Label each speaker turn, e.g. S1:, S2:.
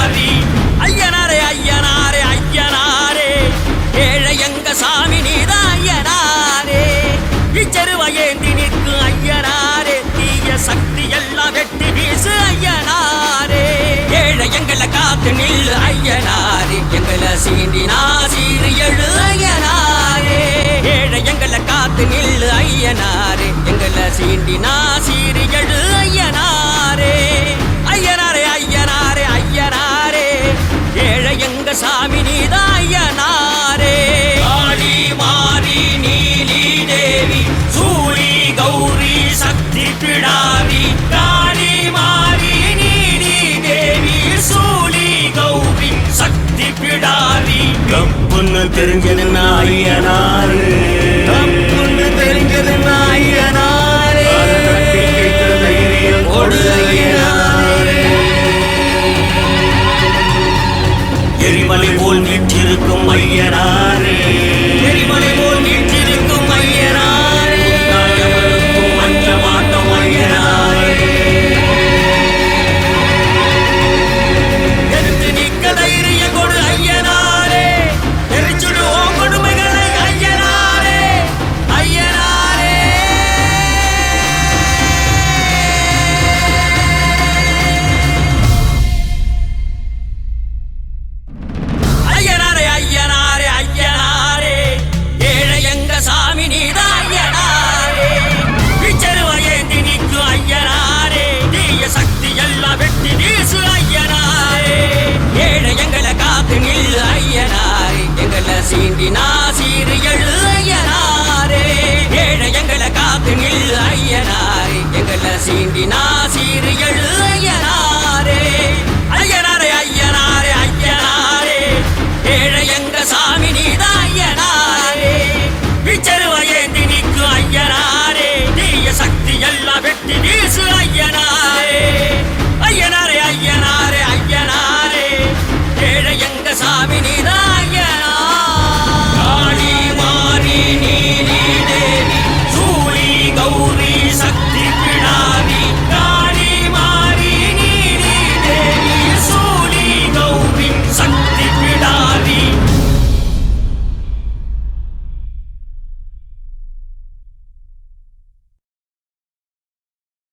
S1: பிடாரி ஐயனாரே ஐயனாரே ஐயனாரே ஏழை எங்க சாமி நீதான் ஐயனாரே இச்செருவ ஏந்தி நிற்கும் ஐயனாரே தீய சக்தி எல்லாம் வெட்டி வீசு ஐயனாரே ஏழை எங்களை காத்து நில்லு ஐயனாரே எங்களை சீண்டி நாசீறு எழு ஐயனாரே ஏழை எங்களை காத்து நில்லு ஐயனாரே எங்களை சீண்டி நாசீறு எழு ஐயனாரே ஐயனாரே ஐயனாரே ஐயனாரே ஏழை எங்க சாமி நீதான் ஐயனாரே காளி மாரி நீலி தேவி சூரி கௌரி சக்தி பிடாரி காளி மாரி நீலி தேவி சூலி கௌரி சக்தி பிடாரி
S2: தப்புன்னு தெரிஞ்சது ஐயனாரு
S1: தப்புன்னு தெரிஞ்சது ஐயனாரே
S2: அதை தட்டி கேட்கிற தைரியம்
S1: கொடு ஐயனாரே
S2: எரிமலை போல் வீற்றிருக்கும் ஐயனார்